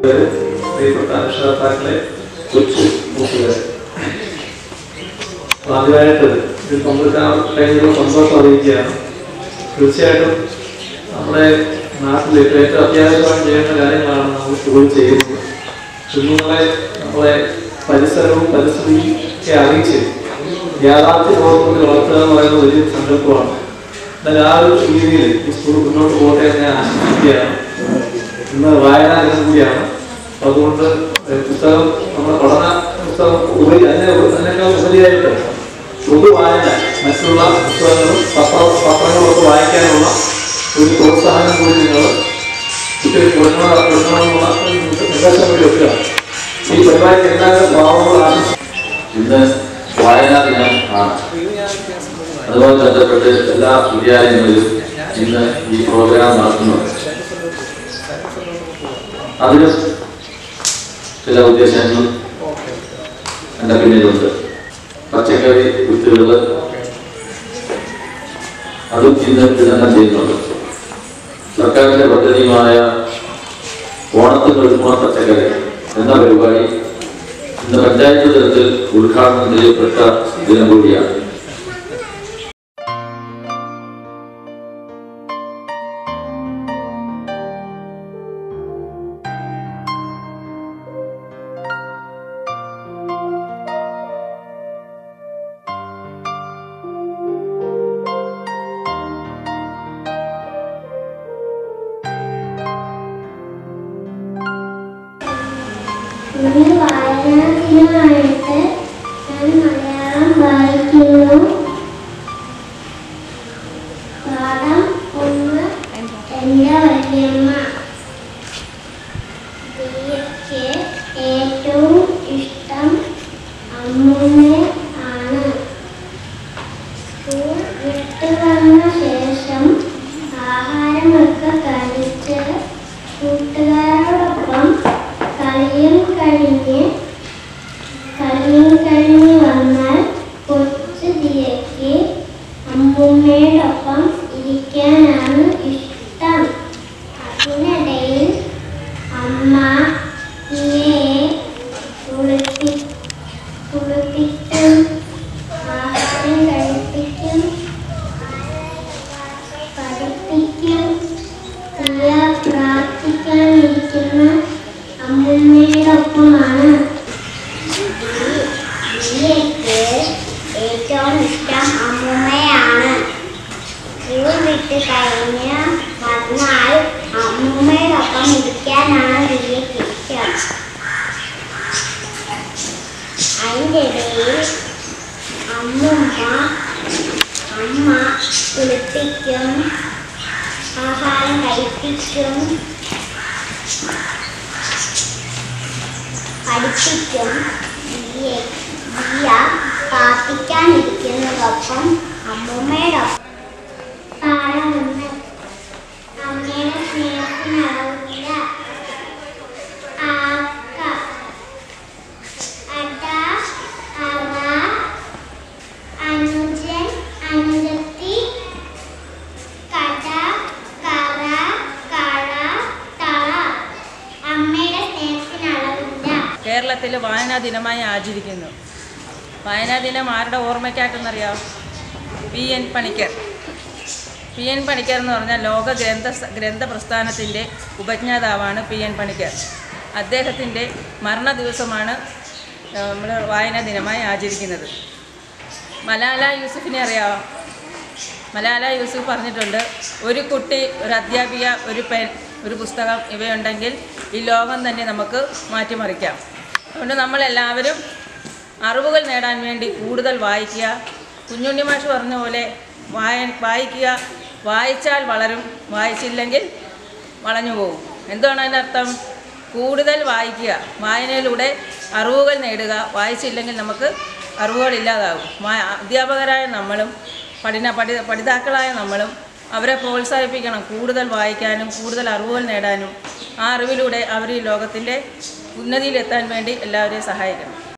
പ്രിയപ്പെട്ട രക്ഷകർത്താക്കളെ കൊച്ചു കൂട്ടുകാരെ അപ്പൊ ആദ്യമായിട്ട് ഇതിൽ പങ്കെടുക്കാൻ കഴിഞ്ഞതിൽ സന്തോഷം അറിയിക്കുകയാണ് തീർച്ചയായിട്ടും നമ്മുടെ നാട്ടിൽ ഇപ്പോൾ ഏറ്റവും അത്യാവശ്യമായി ചെയ്യേണ്ട കാര്യങ്ങളാണ് നമ്മൾ സ്കൂളിൽ ചെയ്യുന്നത് കുഞ്ഞുങ്ങളെ നമ്മളെ പരിസരവും പരിസ്ഥിതിയും ഒക്കെ അറിയിച്ച് യാഥാർത്ഥ്യ ബോധത്തിൽ വളർത്തുക എന്ന് പറയുന്നത് വലിയ സങ്കല്പമാണ് എന്നാൽ ആ ഒരു രീതിയിൽ ഈ സ്കൂൾ മുന്നോട്ട് പോകട്ടെ എന്ന് ഞാൻ ആശംസിക്കുകയാണ് ഇന്ന് വായനാ ദിനം കൂടിയാണ് അപ്പൊ അതുകൊണ്ട് ഏഹ് പുസ്തകം നമ്മുടെ പഠന പുസ്തകം ഉപരി അതിനെ അതിനേക്കാൾ ഉപരിയായിട്ട് പൊതു വായന മറ്റുള്ള പുസ്തകങ്ങളും പത്ര പത്രങ്ങളും ഒക്കെ വായിക്കാനുള്ള ഒരു പ്രോത്സാഹനം കൂടി നിങ്ങൾ കുട്ടികൾക്ക് കൊടുക്കണം കൊടുക്കണമെന്നുള്ള ഒരു നിർദ്ദേശം കൂടി വെക്കുക ഈ പരിപാടിക്ക് എല്ലാവരും ഭാവങ്ങളും ആശംസിക്കുന്നു ഇന്ന് വായനാ ദിനം ആണ് അതുമായി ബന്ധപ്പെട്ട് എല്ലാ വിദ്യാലയങ്ങളിലും ഇന്ന് ഈ പ്രോഗ്രാം നടത്തുന്നുണ്ട് അതിന് ചില ഉദ്ദേശങ്ങൾ എൻ്റെ പിന്നിലുണ്ട് പച്ചക്കറി വിത്തുകൾ അതും ഇന്ന് വിതരണം ചെയ്യുന്നുണ്ട് സർക്കാരിന്റെ പദ്ധതിയുമായ ഓണത്തിന് ഒരുക്കുന്ന പച്ചക്കറി എന്ന പരിപാടി ഇന്ന് പഞ്ചായത്ത് തലത്തിൽ ഉദ്ഘാടനം ചെയ്യപ്പെട്ട ദിനം കൂടിയാണ് ഇന്ന് വായനാ ദിനമായിട്ട് ഞാൻ മലയാളം വായിക്കുന്നു പാഠം ഒന്ന് എൻ്റെ വല്യമ്മ ദിയയ്ക്ക് ഏറ്റവും ഇഷ്ടം അമ്മുമ്മയെ ആണ് സ്കൂൾ വിട്ടു വന്ന ശേഷം ആഹാരമൊക്കെ കഴിച്ച് കൂട്ടുകാരോടൊപ്പം കളിയും കഴിഞ്ഞ് കളിയും കഴിഞ്ഞ് വന്നാൽ കൊച്ചു ദിയയ്ക്ക് അമ്മുമ്മയോടൊപ്പം ഇരിക്കാനാണ് ഇഷ്ടം അതിനിടയിൽ അമ്മ ദിയയെ കുളിപ്പി കുളിപ്പിക്കും ആഹാരം കഴിപ്പിക്കും പഠിപ്പിക്കും ദിയ പ്രാർത്ഥിക്കാനിരിക്കുന്ന അമ്മുമ്മയോടൊപ്പമാണ് ദിയയ്ക്ക് ഏറ്റവും ഇഷ്ടം അമ്മുമ്മയാണ് സ്കൂൾ വിട്ട് കഴിഞ്ഞ് വന്നാൽ അമ്മുമ്മയോടൊപ്പം ഇരിക്കാനാണ് ദിയയ്ക്ക് ഇഷ്ടം അതിൻ്റെ ഇടയിൽ അമ്മുമ്മ അമ്മ കുളിപ്പിക്കും ആഹാരം കഴിപ്പിക്കും പഠിപ്പിക്കും ദിയ ദിയ പ്രാർത്ഥിക്കാനിരിക്കുന്നതൊപ്പം അമ്മുമ്മയോടൊപ്പം പാഠമൊന്ന് അമ്മയുടെ സ്നേഹത്തിനളവില്ല ആക്ക അട അവ അനുജൻ അനുജത്തി കട കറ കള തള അമ്മയുടെ സ്നേഹത്തിനളവില്ല കേരളത്തിൽ വായനാ ദിനമായി ആചരിക്കുന്നു വായനാ ദിനം ആരുടെ ഓർമ്മയ്ക്കായിട്ടെന്നറിയാം P N Panicker P N Panicker എന്ന് പറഞ്ഞാൽ ലോക ഗ്രന്ഥ ഗ്രന്ഥ പ്രസ്ഥാനത്തിൻ്റെ ഉപജ്ഞാതാവാണ് പി എൻ പണിക്കർ അദ്ദേഹത്തിൻ്റെ മരണ ദിവസമാണ് നമ്മൾ വായനാ ദിനമായി ആചരിക്കുന്നത് മലാല യൂസുഫിനെ അറിയാമോ മലാല യൂസുഫ് പറഞ്ഞിട്ടുണ്ട് ഒരു കുട്ടി ഒരു അധ്യാപിക ഒരു പെൻ ഒരു പുസ്തകം ഇവയുണ്ടെങ്കിൽ ഈ ലോകം തന്നെ നമുക്ക് മാറ്റിമറിക്കാം അതുകൊണ്ട് നമ്മളെല്ലാവരും അറിവുകൾ നേടാൻ വേണ്ടി കൂടുതൽ വായിക്കുക കുഞ്ഞുണ്ണി മാഷ് പറഞ്ഞ പോലെ വായ വായിക്കുക വായിച്ചാൽ വളരും വായിച്ചില്ലെങ്കിൽ വളഞ്ഞു പോകും എന്താണ് അതിൻ്റെ അർത്ഥം കൂടുതൽ വായിക്കുക വായനയിലൂടെ അറിവുകൾ നേടുക വായിച്ചില്ലെങ്കിൽ നമുക്ക് അറിവുകൾ ഇല്ലാതാകും വാ- അധ്യാപകരായ നമ്മളും പഠന പഠി പഠിതാക്കളായ നമ്മളും അവരെ പ്രോത്സാഹിപ്പിക്കണം കൂടുതൽ വായിക്കാനും കൂടുതൽ അറിവുകൾ നേടാനും ആ അറിവിലൂടെ അവർ ഈ ലോകത്തിൻ്റെ ഉന്നതിയിലെത്താൻ വേണ്ടി എല്ലാവരെയും സഹായിക്കണം